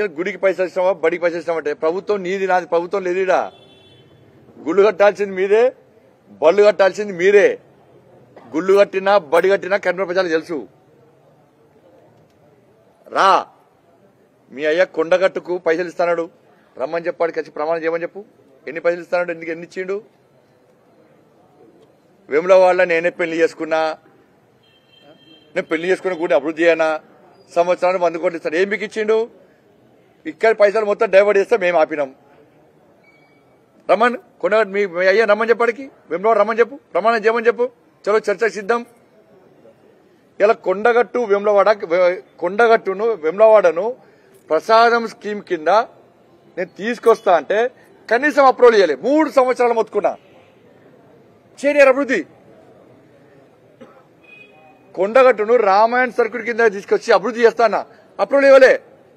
ఇక్కడ గుడికి పైసలు ఇస్తామా బడికి పైసలు ఇస్తామంటే ప్రభుత్వం నీది నాది ప్రభుత్వం లేదుడా గుళ్ళు కట్టాల్సింది మీరే బళ్ళు కట్టాల్సింది మీరే గుళ్ళు కట్టినా బడి కట్టినా కర్నూలు ప్రజలకు తెలుసు రా మీ అయ్య కొండగట్టుకు పైసలు ఇస్తాడు రమ్మని చెప్పాడు కలిసి ప్రమాణం చేయమని చెప్పు ఎన్ని పైసలు ఇస్తాడు ఎందుకు ఎన్ని ఇచ్చిండు వేముల వాళ్ళ నేనే పెళ్లి చేసుకున్నా నేను పెళ్లి చేసుకున్న కూడా అభివృద్ధి చేయనా సంవత్సరానికి వంద కోట్లు ఇస్తాడు ఏం మీకు ఇచ్చిండు ఇక్కడ పైసలు మొత్తం డైవర్ట్ చేస్తే మేము ఆపినాం రమ్మన్ కొండగట్టు మీ మీ అయ్యా రమ్మని చెప్పాడికి వేములవాడ రమ్మని చెప్పు ప్రమాణం చేయమని చెప్పు చలో చర్చకు సిద్ధం ఇలా కొండగట్టు వెమ్లవాడ కొండగట్టును వెమ్లవాడను ప్రసాదం స్కీమ్ కింద నేను తీసుకొస్తా అంటే కనీసం అప్రూవల్ చేయలే మూడు సంవత్సరాలు మొత్తుకున్నా చేయలేరు అభివృద్ధి కొండగట్టును రామాయణ సర్కిల్ కింద తీసుకొచ్చి అభివృద్ధి చేస్తానా అప్రూవల్ ఇవ్వలే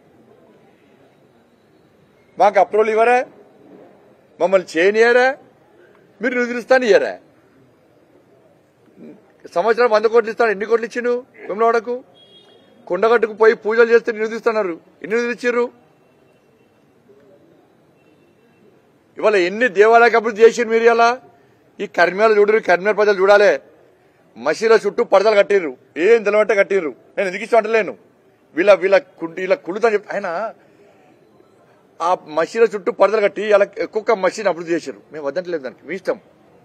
మాకు అప్రూవల్ ఇవ్వరా మమ్మల్ని చేయనియరా మీరు నిధులిస్తాను ఇయ్యరా సంవత్సరం వంద కోట్లు ఇస్తాడు ఎన్ని కోట్లు ఇచ్చిండు వెమ్లవాడకు కొండగట్టుకు పోయి పూజలు చేస్తే నిధులిస్తున్నారు ఎన్ని నిధులు ఇచ్చారు ఇవాళ ఎన్ని దేవాలయాలకు అభివృద్ధి చేసిండ్రు మీరు ఇలా ఈ కర్మేలు చూడరు కర్మేల ప్రజలు చూడాలి మసీల చుట్టూ పడదలు కట్టిర్రు ఏం తెలవంటే కట్టిర్రు నేను ఎందుకు ఇష్టం అంటలేను వీళ్ళ వీళ్ళ కుంటి వీళ్ళ కుళ్ళుతా చెప్తా ఆయన ఆ మసీల చుట్టూ పడదలు కట్టి ఇలా ఒక్కొక్క మసీని అభివృద్ధి చేశారు మేము వద్దంటలేదు దానికి మీ ఇష్టం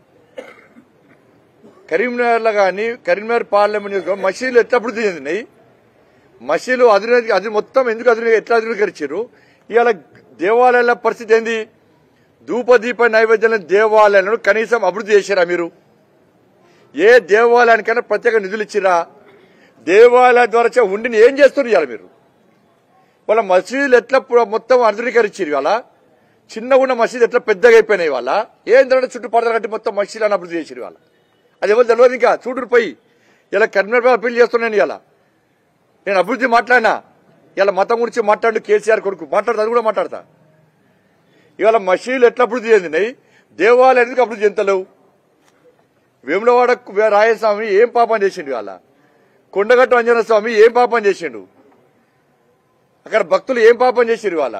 కరీంనగర్ లో కానీ కరీంనగర్ పార్లమెంట్ నియోజకవర్గం మసీదులు ఎట్లా అభివృద్ధి చెందినాయి మసీదులు అధునిక అది మొత్తం ఎందుకు అధునిక ఎట్లా అధునీకరించారు ఇవాళ దేవాలయాల పరిస్థితి ఏంది ధూపదీప నైవేద్యాల దేవాలయాలను కనీసం అభివృద్ధి చేశారా మీరు ఏ దేవాలయానికైనా ప్రత్యేక నిధులు ఇచ్చిరా దేవాలయ ద్వారా చే- ఉండిని ఏం చేస్తున్నారు ఇవాళ మీరు వాళ్ళ మసీదులు ఎట్లా పు- మొత్తం ఆధునీకరించారు ఇవాళ చిన్నగా ఉన్న మసీదు ఎట్లా పెద్దగా అయిపోయినాయి ఇవాళ ఏం తెలియదు చుట్టూ పడదలు కట్టి మొత్తం మసీదులను అభివృద్ధి చేసారు ఇవాళ అది ఎవరు తెలియదు ఇంకా చూడురు పోయి ఇలా కరీంనగర్ అప్పీల్ చేస్తున్నాను ఇలా నేను అభివృద్ధి మాట్లాడినా ఇలా మతం గురించి మాట్లాడు కేసీఆర్ కొడుకు మాట్లాడతా అది కూడా మాట్లాడతా ఇవాళ మసీదులు ఎట్లా అభివృద్ధి చెందినాయి దేవాలయం ఎందుకు అభివృద్ధి చెందలేవు వేములవాడ రాయస్వామి ఏం పాపం చేసిండు ఇవాళ కొండగట్టు అంజన స్వామి ఏం పాపం చేసిండు అక్కడ భక్తులు ఏం పాపం చేసిరు ఇవాళ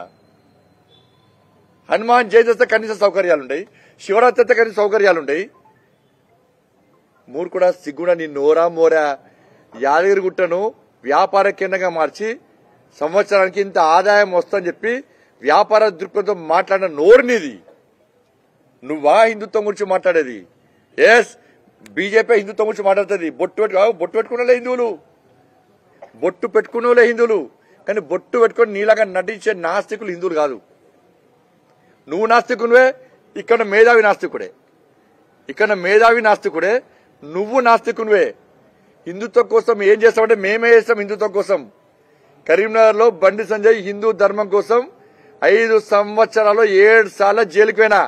హనుమాన్ జయంతి వస్తే కనీస సౌకర్యాలు ఉండయి శివరాత్రి వస్తే కనీస సౌకర్యాలు ఉండయి మూర్ఖుడా సిగ్గుడా నీ నోరా మోరా యాదగిరి గుట్టను వ్యాపార కేంద్రంగా మార్చి సంవత్సరానికి ఇంత ఆదాయం వస్తుందని చెప్పి వ్యాపార దృక్పథంతో మాట్లాడిన నోరు నీది నువ్వా హిందుత్వం గురించి మాట్లాడేది ఎస్ బీజేపీ హిందుత్వం గురించి మాట్లాడుతుంది బొట్టు పెట్టు బొట్టు పెట్టుకునే హిందువులు బొట్టు పెట్టుకునే హిందువులు కానీ బొట్టు పెట్టుకొని నీలాగా నటించే నాస్తికులు హిందువులు కాదు నువ్వు నాస్తికునివే ఇక్కడ మేధావి నాస్తికుడే ఇక్కడ మేధావి నాస్తికుడే నువ్వు నాస్తికునివే హిందుత్వం కోసం ఏం చేస్తామంటే మేమే చేస్తాం హిందుత్వం కోసం కరీంనగర్ లో బండి సంజయ్ హిందూ ధర్మం కోసం ఐదు సంవత్సరాలు ఏడు సార్లు జైలుకు పోయినా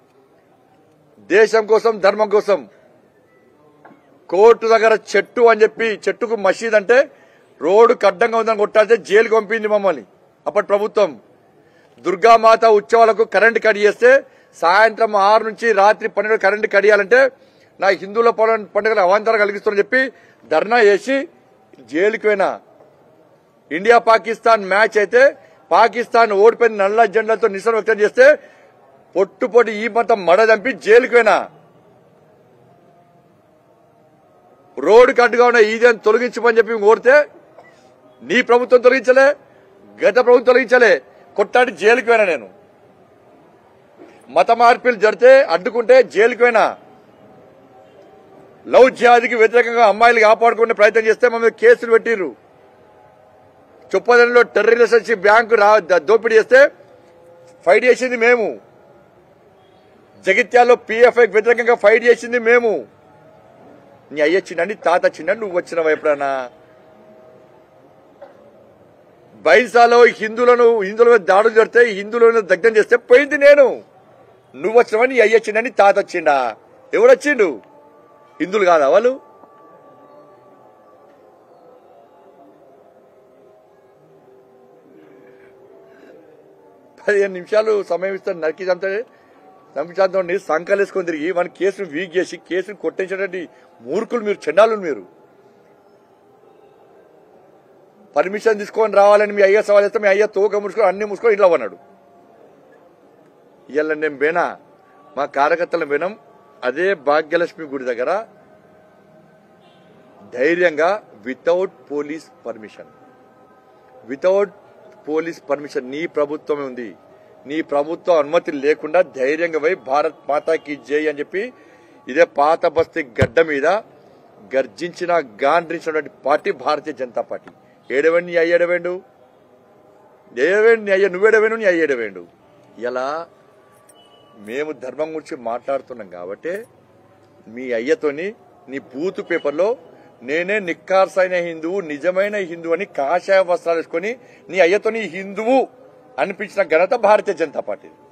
దేశం కోసం ధర్మం కోసం కోర్టు దగ్గర చెట్టు అని చెప్పి చెట్టుకు మసీద్ అంటే రోడ్డు అడ్డంగా ఉందని కొట్టాలితే జైలుకు పంపింది మమ్మల్ని అప్పటి ప్రభుత్వం దుర్గామాత ఉత్సవాలకు కరెంట్ కట్ చేస్తే సాయంత్రం ఆరు నుంచి రాత్రి పన్నెండు కరెంట్ కడియాలంటే నా హిందువుల పండుగ పండుగలు అవాంతరం కలిగిస్తారని చెప్పి ధర్నా చేసి జైలుకి పోయినా ఇండియా పాకిస్తాన్ మ్యాచ్ అయితే పాకిస్తాన్ ఓడిపోయిన నల్ల జెండాలతో నిరసన వ్యక్తం చేస్తే పొట్టు పొట్టి ఈ మొత్తం మడ దంపి జైలుకి పోయినా రోడ్డు కట్టుగా ఉన్న ఈదని తొలగించమని చెప్పి కోరితే నీ ప్రభుత్వం తొలగించలే గత ప్రభుత్వం తొలగించలే కొట్టాడి జైలుకి పోయినా నేను మత మార్పులు జరిగితే అడ్డుకుంటే జైలుకి పోయినా లవ్ జిహాదీకి వ్యతిరేకంగా అమ్మాయిలు కాపాడుకునే ప్రయత్నం చేస్తే మమ్మల్ని కేసులు పెట్టిర్రు చొప్పదంలో టెర్రరిస్ట్ వచ్చి బ్యాంకు రా ద- దోపిడీ చేస్తే ఫైట్ చేసింది మేము జగిత్యాల్లో పిఎఫ్ఐ వ్యతిరేకంగా ఫైట్ చేసింది మేము నీ అయ్య చిన్నని తాత చిన్న నువ్వు వచ్చినవా ఎప్పుడన్నా బైసాలో హిందువులను హిందువుల మీద దాడులు జరిగితే హిందువులను దగ్ధం చేస్తే పోయింది నేను నువ్వు వచ్చినవా నీ అయ్య చిన్నని తాత వచ్చిండా ఎవడు వచ్చిండు హిందువులు కాదా వాళ్ళు పదిహేను నిమిషాలు సమయం ఇస్తాను నరికి చంపుతాడు చంపించాలని సంకలు వేసుకొని తిరిగి మన కేసును వీక్ చేసి కేసును కొట్టించేటటువంటి మూర్ఖులు మీరు చెండాలు మీరు పర్మిషన్ తీసుకొని రావాలని మీ అయ్య సవాల్ చేస్తే మీ అయ్య తోక ముడుచుకొని అన్ని ముడుచుకొని ఇంట్లో ఉన్నాడు ఇవాళ నేను పోయినా మా కార్యకర్తల వినం అదే భాగ్యలక్ష్మి గుడి దగ్గర ధైర్యంగా without police permission without police permission నీ ప్రభుత్వమే ఉంది నీ ప్రభుత్వం అనుమతి లేకుండా ధైర్యంగా పోయి భారత్ మాతాకి జై అని చెప్పి ఇదే పాత బస్తీ గడ్డ మీద గర్జించిన గాండ్రించినటువంటి పార్టీ భారతీయ జనతా పార్టీ ఏడవండి నీ అయ్యేడవేండు ఏడవేండు నీ అయ్య నువ్వేడవేండు నీ అయ్యేడవేండు ఇలా మేము ధర్మం గురించి మాట్లాడుతున్నాం కాబట్టి మీ అయ్యతోని నీ బూత్ పేపర్లో నేనే నిక్కార్సైన హిందువు నిజమైన హిందువు అని కాషాయ వస్త్రాలు వేసుకొని నీ అయ్యతోని హిందువు అనిపించిన ఘనత భారతీయ జనతా పార్టీ